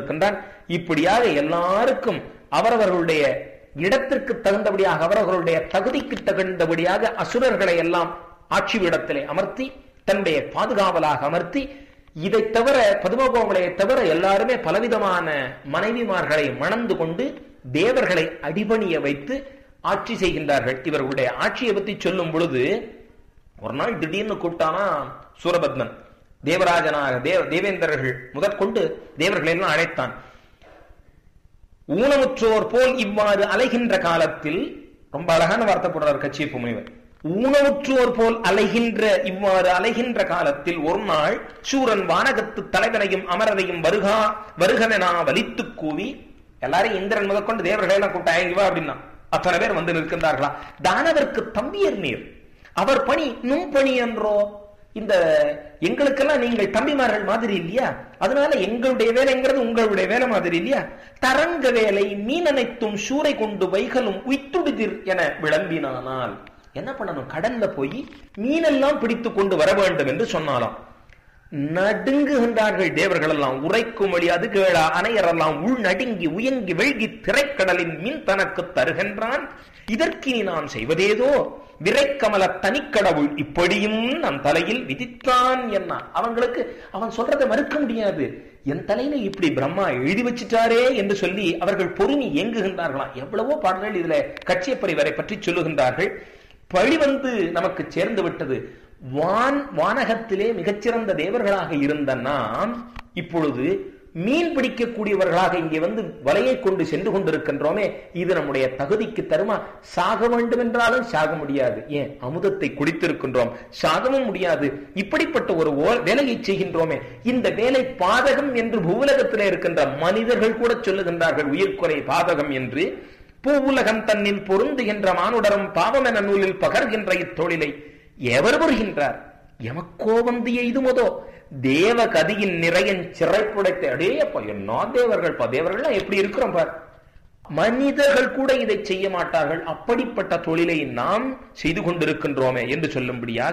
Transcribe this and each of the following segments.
கொண்டிருக்கின்றான் இப்படியாக எல்லாருக்கும் அவரவர்களுடைய இடத்திற்கு தகுந்தபடியாக அவரவர்களுடைய தகுதிக்கு தகுந்தபடியாக அசுரர்களை எல்லாம் ஆட்சி இடத்திலே அமர்த்தி தன்னுடைய பாதுகாவலாக அமர்த்தி இதை தவிர பதுமகோமலையை தவிர எல்லாருமே பலவிதமான மனைவிமார்களை மணந்து கொண்டு தேவர்களை அடிபணிய வைத்து ஆட்சி செய்கின்றார்கள் இவர்களுடைய ஆட்சியை பற்றி சொல்லும் பொழுது ஒரு நாள் திடீர்னு கூப்பிட்டானா சூரபத்மன் தேவராஜனாக தேவ தேவேந்திரர்கள் முதற்கொண்டு தேவர்களை எல்லாம் அழைத்தான் ஊனமுற்றோர் போல் இவ்வாறு அலைகின்ற காலத்தில் ரொம்ப அழகான வார்த்தை போடுறார் கச்சியப்பு முனிவர் ஊனமுற்றோர் போல் அலைகின்ற இவ்வாறு அலைகின்ற காலத்தில் ஒரு நாள் சூரன் வானகத்து தலைவனையும் அமரரையும் வருகா வருகவெனா வலித்து கூவி எல்லாரையும் இந்திரன் முதற்கொண்டு தேவர்களை எல்லாம் கூட்டாங்க அப்படின்னா அத்தனை பேர் வந்து நிற்கின்றார்களா தானவருக்கு தம்பியர் நீர் அவர் பணி நும் பணி என்றோ இந்த எங்களுக்கெல்லாம் நீங்கள் தம்பிமார்கள் மாதிரி இல்லையா அதனால எங்களுடைய வேலைங்கிறது உங்களுடைய வேலை மாதிரி இல்லையா தரங்க வேலை மீன் அனைத்தும் சூறை கொண்டு வைகளும் உய்த்துடுதிர் என விளம்பினானால் என்ன பண்ணணும் கடல்ல போய் மீனெல்லாம் பிடித்து கொண்டு வர வேண்டும் என்று சொன்னாலாம் நடுங்குகின்றார்கள் தேவர்கள் எல்லாம் உரைக்கும் வழியாது கேளா அணையரெல்லாம் உள் நடுங்கி உயங்கி வெள்கி திரைக்கடலின் மின் தனக்கு தருகின்றான் இதற்கினி நான் செய்வதேதோ விரைக்கமல தனிக்கடவுள் இப்படியும் நம் தலையில் விதித்தான் என்ன அவங்களுக்கு அவன் சொல்றதை மறுக்க முடியாது என் தலையில இப்படி பிரம்மா எழுதி வச்சிட்டாரே என்று சொல்லி அவர்கள் பொறுமி இயங்குகின்றார்களாம் எவ்வளவோ பாடல்கள் இதுல கட்சியப்பரிவரை பற்றி சொல்லுகின்றார்கள் பழி வந்து நமக்கு சேர்ந்து விட்டது வான் வானகத்திலே மிகச்சிறந்த தேவர்களாக இருந்த நாம் இப்பொழுது மீன் பிடிக்கக்கூடியவர்களாக இங்கே வந்து வலையை கொண்டு சென்று கொண்டிருக்கின்றோமே இது நம்முடைய தகுதிக்கு தருமா சாக வேண்டும் என்றாலும் சாக முடியாது ஏன் அமுதத்தை குடித்திருக்கின்றோம் சாகவும் முடியாது இப்படிப்பட்ட ஒரு வேலையை செய்கின்றோமே இந்த வேலை பாதகம் என்று பூவுலகத்திலே இருக்கின்ற மனிதர்கள் கூட சொல்லுகின்றார்கள் உயிர்க்குறை பாதகம் என்று பூவுலகம் தன்னில் பொருந்துகின்ற மானுடரும் பாவம் என நூலில் பகர்கின்ற இத்தொழிலை எவர் வருகின்றார் எமக்கோ வந்து எய்துமதோ தேவ கதியின் நிறையன் சிறைப்புடைத்த அடே அப்பா என்ன தேவர்கள் பா தேவர்கள் எப்படி இருக்கிறோம் பார் மனிதர்கள் கூட இதை செய்ய மாட்டார்கள் அப்படிப்பட்ட தொழிலை நாம் செய்து கொண்டிருக்கின்றோமே என்று சொல்லும்படியாக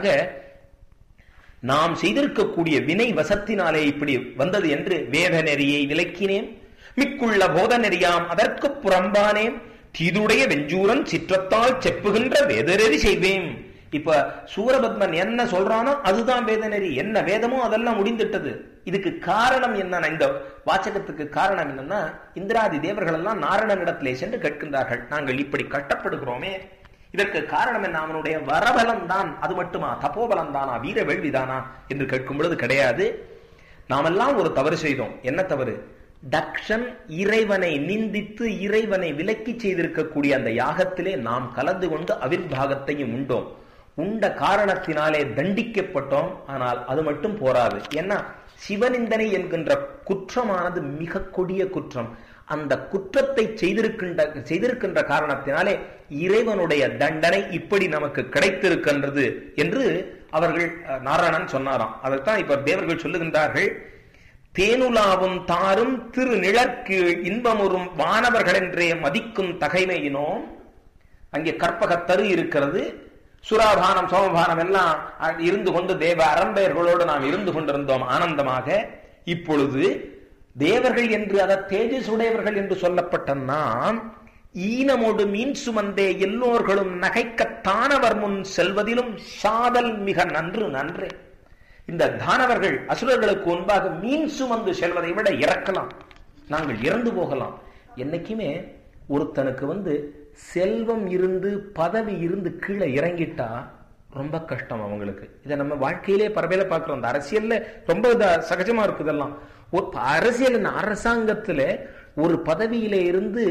நாம் செய்திருக்கக்கூடிய வினை வசத்தினாலே இப்படி வந்தது என்று வேத நெறியை விளக்கினேன் மிக்குள்ள போத நெறியாம் அதற்கு புறம்பானேன் தீதுடைய வெஞ்சூரன் சிற்றத்தால் செப்புகின்ற வேதநெறி செய்வேன் இப்ப சூரபத்மன் என்ன சொல்றானோ அதுதான் வேதநெறி என்ன வேதமோ அதெல்லாம் முடிந்துட்டது இதுக்கு காரணம் என்னன்னா இந்த வாச்சகத்துக்கு காரணம் என்னன்னா இந்திராதி தேவர்கள் எல்லாம் நாரணனிடத்திலே சென்று கேட்கின்றார்கள் நாங்கள் இப்படி கட்டப்படுகிறோமே இதற்கு காரணம் என்ன அவனுடைய வரபலம் தான் அது மட்டுமா தப்போபலம் தானா வீர வேள்விதானா என்று கேட்கும் பொழுது கிடையாது நாமெல்லாம் ஒரு தவறு செய்தோம் என்ன தவறு தக்ஷன் இறைவனை நிந்தித்து இறைவனை விலக்கி செய்திருக்கக்கூடிய அந்த யாகத்திலே நாம் கலந்து கொண்டு அவிர்வாகத்தையும் உண்டோம் உண்ட காரணத்தினாலே தண்டிக்கப்பட்டோம் ஆனால் அது மட்டும் போராது ஏன்னா சிவனிந்தனை என்கின்ற குற்றமானது மிக கொடிய குற்றம் அந்த குற்றத்தை செய்திருக்கின்ற செய்திருக்கின்ற காரணத்தினாலே இறைவனுடைய தண்டனை இப்படி நமக்கு கிடைத்திருக்கின்றது என்று அவர்கள் நாராயணன் சொன்னாராம் அதைத்தான் இப்ப தேவர்கள் சொல்லுகின்றார்கள் தேனுலாவும் தாரும் திரு நிழற்கீழ் இன்பமுறும் வானவர்கள் என்றே மதிக்கும் தகைமையினோம் அங்கே கற்பகத்தரு இருக்கிறது சுராபானம் சோமபானம் எல்லாம் இருந்து கொண்டு தேவ அரம்பெயர்களோடு நாம் இருந்து கொண்டிருந்தோம் ஆனந்தமாக இப்பொழுது தேவர்கள் என்று அத தேஜஸ் உடையவர்கள் என்று சொல்லப்பட்ட நாம் ஈனமோடு மீன் சுமந்தே எல்லோர்களும் நகைக்கத்தானவர் முன் செல்வதிலும் சாதல் மிக நன்று நன்றே இந்த தானவர்கள் அசுரர்களுக்கு முன்பாக மீன் சுமந்து செல்வதை விட இறக்கலாம் நாங்கள் இறந்து போகலாம் என்னைக்குமே ஒருத்தனுக்கு வந்து செல்வம் இருந்து பதவி இருந்து கீழே இறங்கிட்டா ரொம்ப கஷ்டம் அவங்களுக்கு இதை நம்ம வாழ்க்கையிலே பரவையில பார்க்கிறோம் இந்த அரசியல்ல ரொம்ப சகஜமா இருக்கு இதெல்லாம் ஒரு அரசியல் அரசாங்கத்துல ஒரு பதவியில இருந்து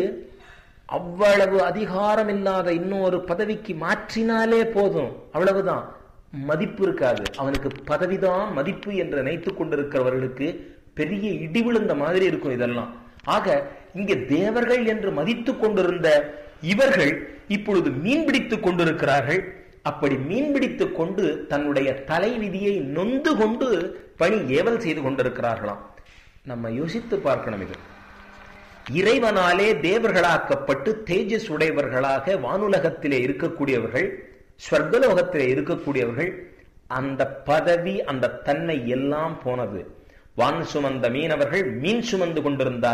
அவ்வளவு அதிகாரம் இல்லாத இன்னொரு பதவிக்கு மாற்றினாலே போதும் அவ்வளவுதான் மதிப்பு இருக்காது அவனுக்கு பதவிதான் மதிப்பு என்று நினைத்துக் கொண்டிருக்கிறவர்களுக்கு பெரிய இடி விழுந்த மாதிரி இருக்கும் இதெல்லாம் ஆக இங்க தேவர்கள் என்று மதித்துக் கொண்டிருந்த இவர்கள் இப்பொழுது மீன் பிடித்துக் கொண்டிருக்கிறார்கள் அப்படி மீன் பிடித்துக் கொண்டு தன்னுடைய தலைவிதியை நொந்து கொண்டு பணி ஏவல் செய்து கொண்டிருக்கிறார்களாம் நம்ம யோசித்து பார்க்கணும் இது இறைவனாலே தேவர்களாக்கப்பட்டு தேஜஸ் உடையவர்களாக வானுலகத்திலே இருக்கக்கூடியவர்கள் ஸ்வர்கலோகத்திலே இருக்கக்கூடியவர்கள் அந்த பதவி அந்த தன்மை எல்லாம் போனது வான் சுமந்த மீனவர்கள் மீன் சுமந்து கொண்டிருந்தார்